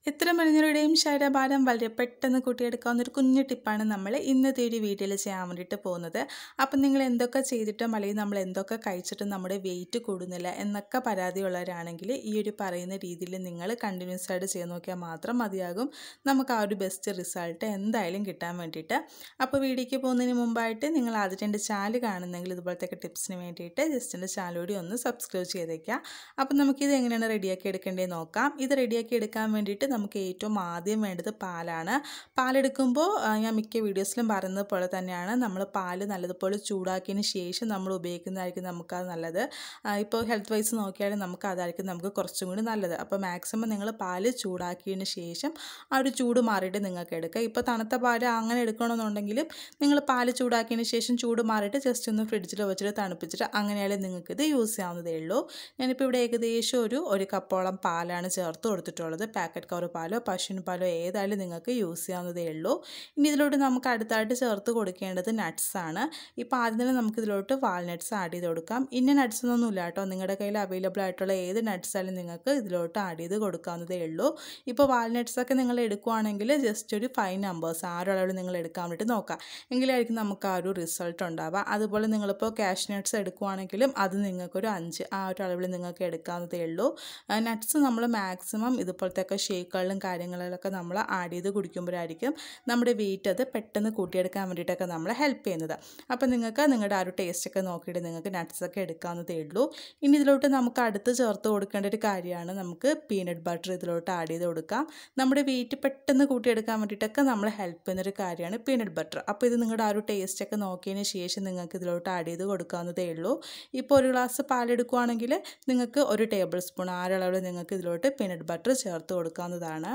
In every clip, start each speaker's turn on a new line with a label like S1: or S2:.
S1: എത്ര മണിഞ്ഞവരുടെയും ശരീരഭാരം വളരെ പെട്ടെന്ന് കൂട്ടിയെടുക്കാവുന്ന ഒരു കുഞ്ഞു ടിപ്പാണ് നമ്മൾ ഇന്നത്തെ ഒരു വീഡിയോയിൽ ചെയ്യാൻ വേണ്ടിയിട്ട് പോകുന്നത് അപ്പം നിങ്ങൾ എന്തൊക്കെ ചെയ്തിട്ടും അല്ലെങ്കിൽ നമ്മൾ എന്തൊക്കെ കഴിച്ചിട്ടും നമ്മുടെ വെയിറ്റ് കൂടുന്നില്ല എന്നൊക്കെ പരാതിയുള്ളവരാണെങ്കിൽ ഈ ഒരു പറയുന്ന രീതിയിൽ നിങ്ങൾ കണ്ടിന്യൂസ് ആയിട്ട് ചെയ്ത് നോക്കിയാൽ മാത്രം മതിയാകും നമുക്ക് ആ ഒരു ബെസ്റ്റ് റിസൾട്ട് എന്തായാലും കിട്ടാൻ വേണ്ടിയിട്ട് അപ്പോൾ വീഡിയോയ്ക്ക് പോകുന്നതിന് മുമ്പായിട്ട് നിങ്ങൾ ആദ്യം എൻ്റെ ചാനൽ കാണുന്നെങ്കിൽ ഇതുപോലത്തെ ടിപ്സിന് വേണ്ടിയിട്ട് ജസ്റ്റ് എൻ്റെ ചാനൽ കൂടി ഒന്ന് സബ്സ്ക്രൈബ് ചെയ്തേക്കുക അപ്പം നമുക്കിത് എങ്ങനെയാണ് റെഡിയാക്കി എടുക്കേണ്ടത് നോക്കാം ഇത് റെഡിയാക്കി എടുക്കാൻ വേണ്ടിയിട്ട് നമുക്ക് ഏറ്റവും ആദ്യം വേണ്ടത് പാലാണ് പാലെടുക്കുമ്പോൾ ആ, ഞാൻ മിക്ക വീഡിയോസിലും പറയുന്നത് പോലെ തന്നെയാണ് നമ്മൾ പാല് നല്ലതുപോലെ ചൂടാക്കിയതിന് ശേഷം നമ്മൾ ഉപയോഗിക്കുന്നതായിരിക്കും നമുക്കത് നല്ലത് ആ, ഇപ്പോൾ ഹെൽത്ത് വൈസ് നോക്കിയാലും നമുക്ക് അതായിരിക്കും നമുക്ക് കുറച്ചും കൂടി നല്ലത് അപ്പോൾ മാക്സിമം നിങ്ങൾ പാല് ചൂടാക്കിയതിന് ശേഷം ആ ഒരു ചൂട് മാറിയിട്ട് നിങ്ങൾക്ക് എടുക്കുക ഇപ്പോൾ തണുത്ത പാല് അങ്ങനെ എടുക്കണമെന്നുണ്ടെങ്കിലും നിങ്ങൾ പാല് ചൂടാക്കിയതിന് ശേഷം ചൂട് മാറിയിട്ട് ജസ്റ്റ് ഒന്ന് ഫ്രിഡ്ജിൽ വെച്ചിട്ട് തണുപ്പിച്ചിട്ട് അങ്ങനെയായാലും നിങ്ങൾക്കിത് യൂസ് ചെയ്യാവുന്നതേ ഉള്ളൂ ഞാനിപ്പോൾ ഇവിടെ ഏകദേശം ഒരു ഒരു കപ്പോളം പാലാണ് ചേർത്ത് കൊടുത്തിട്ടുള്ളത് പാക്കറ്റ് കവർ പാലോ പശുവിൻ പാലോ ഏതായാലും നിങ്ങൾക്ക് യൂസ് ചെയ്യാവുന്നതേ ഉള്ളൂ ഇനി ഇതിലോട്ട് നമുക്ക് അടുത്തായിട്ട് ചേർത്ത് കൊടുക്കേണ്ടത് nuts ആണ് ഇപ്പോൾ ആദ്യം തന്നെ നമുക്ക് ഇതിലോട്ട് വാൾനട്ട്സ് ആഡ് ചെയ്ത് കൊടുക്കാം ഇന്ന നട്ട്സ് ഒന്നും ഇല്ല കേട്ടോ നിങ്ങളുടെ കയ്യിൽ അവൈലബിൾ ആയിട്ടുള്ള ഏത് nuts ആയാലും നിങ്ങൾക്ക് ഇതിലോട്ട് ആഡ് ചെയ്ത് കൊടുക്കാവുന്നതേ ഉള്ളൂ ഇപ്പോൾ വാൾനട്ട്സ് ഒക്കെ നിങ്ങൾ എടുക്കുവാണെങ്കിൽ ജസ്റ്റ് ഒരു ഫൈവ് നമ്പേഴ്സ് ആ ഒരു അളവിൽ നിങ്ങൾ എടുക്കാൻ വേണ്ടി നോക്കാം എങ്കിലായിരിക്കും നമുക്ക് ആ ഒരു റിസൾട്ട് ഉണ്ടാവുക അതുപോലെ നിങ്ങളിപ്പോൾ ക്യാഷ് നട്ട്സ് എടുക്കുവാണെങ്കിലും അത് നിങ്ങൾക്കൊരു അഞ്ച് ആ ഒരു അളവിൽ നിങ്ങൾക്ക് എടുക്കാവുന്നതേ ഉള്ളൂ നട്ട്സ് നമ്മൾ മാക്സിമം ഇതുപോലത്തെയൊക്കെ ഷേക്കുകളിലും കാര്യങ്ങളിലൊക്കെ നമ്മൾ ആഡ് ചെയ്ത് കുടിക്കുമ്പോഴായിരിക്കും നമ്മുടെ വെയിറ്റ് അത് പെട്ടെന്ന് കൂട്ടിയെടുക്കാൻ വേണ്ടിയിട്ടൊക്കെ നമ്മളെ ഹെൽപ്പ് ചെയ്യുന്നത് അപ്പോൾ നിങ്ങൾക്ക് നിങ്ങളുടെ ആ ഒരു ടേസ്റ്റൊക്കെ നോക്കിയിട്ട് നിങ്ങൾക്ക് നട്ട്സൊക്കെ എടുക്കാവുന്നതേ ഉള്ളൂ ഇനി ഇതിലോട്ട് നമുക്ക് അടുത്ത് ചേർത്ത് കൊടുക്കേണ്ട ഒരു കാര്യമാണ് നമുക്ക് പീനട്ട് ബട്ടർ ഇതിലോട്ട് ആഡ് ചെയ്ത് കൊടുക്കാം നമ്മുടെ വെയിറ്റ് പെട്ടെന്ന് കൂട്ടിയെടുക്കാൻ വേണ്ടിയിട്ടൊക്കെ നമ്മളെ ഹെൽപ്പ് ചെയ്യുന്നൊരു കാര്യമാണ് പീനട്ട് ബട്ടർ അപ്പോൾ ഇത് നിങ്ങളുടെ ആ ഒരു ടേസ്റ്റൊക്കെ നോക്കിയതിന് ശേഷം നിങ്ങൾക്ക് ഇതിലോട്ട് ആഡ് ചെയ്ത് കൊടുക്കാവുന്നതേ ഉള്ളൂ ഇപ്പോൾ ഒരു ഗ്ലാസ് പാലെടുക്കുവാണെങ്കിൽ നിങ്ങൾക്ക് ഒരു ടേബിൾ സ്പൂൺ ആരളവിൽ നിങ്ങൾക്ക് ഇതിലോട്ട് പീനട്ട് ബട്ടർ ചേർത്ത് കൊടുക്കാവുന്നതാണ്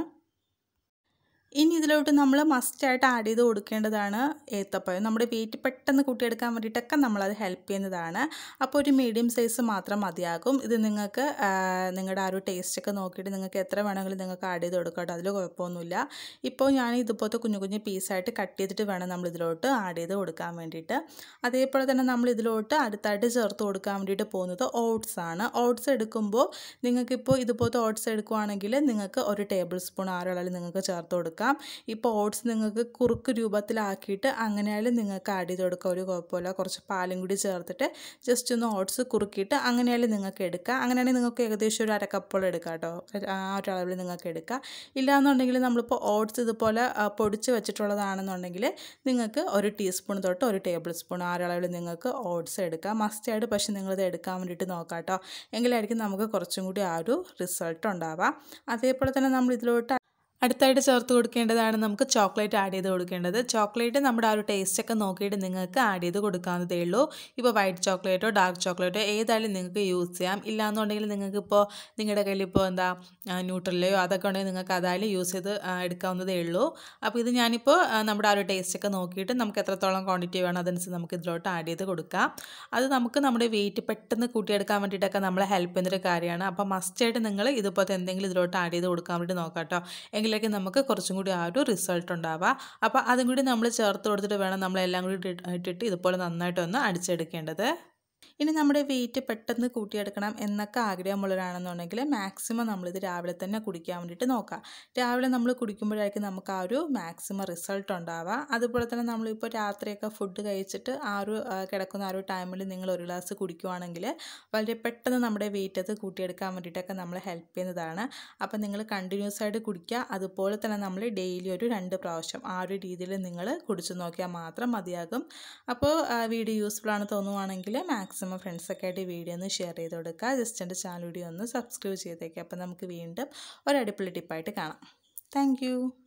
S1: ഇനി ഇതിലോട്ട് നമ്മൾ മസ്റ്റായിട്ട് ആഡ് ചെയ്ത് കൊടുക്കേണ്ടതാണ് ഏത്തപ്പഴം നമ്മുടെ വെയിറ്റ് പെട്ടെന്ന് കൂട്ടിയെടുക്കാൻ വേണ്ടിയിട്ടൊക്കെ നമ്മളത് ഹെൽപ്പ് ചെയ്യുന്നതാണ് അപ്പോൾ ഒരു മീഡിയം സൈസ് മാത്രം മതിയാകും ഇത് നിങ്ങൾക്ക് ആ, നിങ്ങളുടെ ആ ഒരു ടേസ്റ്റൊക്കെ നോക്കിയിട്ട് നിങ്ങൾക്ക് എത്ര വേണമെങ്കിലും നിങ്ങൾക്ക് ആഡ് ചെയ്ത് കൊടുക്കാം കേട്ടോ അതിൽ കുഴപ്പമൊന്നുമില്ല ഇപ്പോൾ ഞാൻ ഇതുപോലത്തെ കുഞ്ഞു കുഞ്ഞു പീസായിട്ട് കട്ട് ചെയ്തിട്ട് വേണം നമ്മൾ ഇതിലോട്ട് ആഡ് ചെയ്ത് കൊടുക്കാൻ വേണ്ടിയിട്ട് അതേപോലെ തന്നെ നമ്മൾ ഇതിലോട്ട് അടുത്തായിട്ട് ചേർത്ത് കൊടുക്കാൻ വേണ്ടിയിട്ട് പോകുന്നത് ഓട്സ് ആണ് ഓട്സ് എടുക്കുമ്പോൾ നിങ്ങൾക്കിപ്പോൾ ഇതുപോലത്തെ ഓട്സ് എടുക്കുവാണെങ്കിൽ നിങ്ങൾക്ക് ഒരു ടേബിൾ സ്പൂൺ ആറളവിൽ നിങ്ങൾക്ക് ചേർത്ത് കൊടുക്കാം ഇപ്പോൾ ഓട്സ് നിങ്ങൾക്ക് കുറുക്ക് രൂപത്തിലാക്കിയിട്ട് അങ്ങനെയായാലും നിങ്ങൾക്ക് ആഡ് ചെയ്ത് കൊടുക്കാം ഒരു കുഴപ്പമില്ല കുറച്ച് പാലും കൂടി ചേർത്തിട്ട് ജസ്റ്റ് ഒന്ന് ഓട്സ് കുറുക്കിയിട്ട് അങ്ങനെയായാലും നിങ്ങൾക്ക് എടുക്കാം അങ്ങനെയാണെങ്കിൽ നിങ്ങൾക്ക് ഏകദേശം ഒരു അരക്കപ്പോളം എടുക്കാം കേട്ടോ ആ ഒരു അളവിൽ നിങ്ങൾക്ക് എടുക്കാം ഇല്ലാന്നുണ്ടെങ്കിൽ നമ്മളിപ്പോൾ ഓട്സ് ഇതുപോലെ ആ, പൊടിച്ച് വെച്ചിട്ടുള്ളതാണെന്നുണ്ടെങ്കിൽ നിങ്ങൾക്ക് ഒരു ടീസ്പൂൺ തൊട്ട് ഒരു ടേബിൾ സ്പൂൺ ആ ഒരു അളവിൽ നിങ്ങൾക്ക് ഓട്സ് എടുക്കാം മസ്റ്റായിട്ട് പക്ഷേ നിങ്ങളിത് എടുക്കാൻ വേണ്ടിയിട്ട് നോക്കാം കേട്ടോ എങ്കിലായിരിക്കും നമുക്ക് കുറച്ചും കൂടി ആ ഒരു റിസൾട്ട് ഉണ്ടാവാം അതേപോലെ തന്നെ നമ്മൾ ഇതിലോട്ട് അടുത്തായിട്ട് ചേർത്ത് കൊടുക്കേണ്ടതാണ് നമുക്ക് ചോക്ലേറ്റ് ആഡ് ചെയ്ത് കൊടുക്കേണ്ടത് ചോക്ലേറ്റ് നമ്മുടെ ആ ഒരു ടേസ്റ്റ് ഒക്കെ നോക്കിയിട്ട് നിങ്ങൾക്ക് ആഡ് ചെയ്ത് കൊടുക്കാവുന്നതേ ഉള്ളൂ ഇപ്പോൾ വൈറ്റ് ചോക്ലേറ്റോ ഡാർക്ക് ചോക്ലേറ്റോ ഏതായാലും നിങ്ങൾക്ക് യൂസ് ചെയ്യാം ഇല്ലാന്നുണ്ടെങ്കിൽ നിങ്ങൾക്ക് ഇപ്പോൾ നിങ്ങളുടെ കയ്യിൽ ഇപ്പോൾ എന്താ ന്യൂട്രലയോ അതൊക്കെ ഉണ്ടെങ്കിൽ നിങ്ങൾക്ക് അതായാലും യൂസ് ചെയ്ത് ആ, എടുക്കാവുന്നതേ ഉള്ളൂ അപ്പോൾ ഇത് ഞാനിപ്പോൾ ആ, നമ്മുടെ ആ ഒരു ടേസ്റ്റ് ഒക്കെ നോക്കിയിട്ട് നമുക്ക് എത്രത്തോളം ക്വാണ്ടിറ്റി വേണം അതനുസരിച്ച് നമുക്ക് ഇതിലോട്ട് ആഡ് ചെയ്ത് കൊടുക്കാം അത് നമുക്ക് നമ്മുടെ വെയിറ്റ് പെട്ടെന്ന് കൂട്ടിയെടുക്കാൻ വേണ്ടിയിട്ടൊക്കെ നമ്മളെ ഹെൽപ്പ് ചെയ്യുന്നൊരു കാര്യമാണ് അപ്പോൾ മസ്റ്റായിട്ട് നിങ്ങൾ ഇതുപോലത്തെ എന്തെങ്കിലും ഇതിലോട്ട് ആഡ് ചെയ്ത് കൊടുക്കാൻ വേണ്ടി നോക്കാം കേട്ടോ എങ്കിലേക്ക് നമുക്ക് കുറച്ചും കൂടി ആ ഒരു റിസൾട്ട് ഉണ്ടാവുക അപ്പോൾ അതും കൂടി നമ്മൾ ചേർത്ത് കൊടുത്തിട്ട് വേണം നമ്മളെല്ലാം കൂടി ഇട്ടിട്ട് ഇട്ടിട്ട് ഇതുപോലെ നന്നായിട്ടൊന്ന് അടിച്ചെടുക്കേണ്ടത് ഇനി നമ്മുടെ വെയിറ്റ് പെട്ടെന്ന് കൂട്ടിയെടുക്കണം എന്നൊക്കെ ആഗ്രഹമുള്ളവരാണെന്നുണ്ടെങ്കിൽ മാക്സിമം നമ്മളിത് രാവിലെ തന്നെ കുടിക്കാൻ വേണ്ടിയിട്ട് നോക്കാം രാവിലെ നമ്മൾ കുടിക്കുമ്പോഴായിരിക്കും നമുക്ക് ആ ഒരു മാക്സിമം റിസൾട്ട് ഉണ്ടാവുക അതുപോലെ തന്നെ നമ്മളിപ്പോൾ രാത്രിയൊക്കെ ഫുഡ് കഴിച്ചിട്ട് ആ ഒരു ആ, കിടക്കുന്ന ആ ഒരു ടൈമിൽ നിങ്ങൾ ഒരു ഗ്ലാസ് കുടിക്കുവാണെങ്കിൽ വളരെ പെട്ടെന്ന് നമ്മുടെ വെയിറ്റ് അത് കൂട്ടിയെടുക്കാൻ വേണ്ടിയിട്ടൊക്കെ നമ്മളെ ഹെൽപ്പ് ചെയ്യുന്നതാണ് അപ്പോൾ നിങ്ങൾ കണ്ടിന്യൂസ് ആയിട്ട് കുടിക്കുക അതുപോലെ തന്നെ നമ്മൾ ഡെയിലി ഒരു രണ്ട് പ്രാവശ്യം ആ ഒരു രീതിയിൽ നിങ്ങൾ കുടിച്ചു നോക്കിയാൽ മാത്രം മതിയാകും അപ്പോൾ ആ, വീഡിയോ യൂസ്ഫുൾ ആണ് തോന്നുവാണെങ്കിൽ മാക്സിമം ഫ്രണ്ട്സൊക്കെ ആയിട്ട് വീഡിയോ ഒന്ന് ഷെയർ ചെയ്ത് കൊടുക്കുക ജസ്റ്റ് എൻ്റെ ചാനൽ വീഡിയോ ഒന്ന് സബ്സ്ക്രൈബ് ചെയ്തേക്കുക അപ്പോൾ നമുക്ക് വീണ്ടും ഒരു അടിപൊളി ടിപ്പായിട്ട് കാണാം താങ്ക്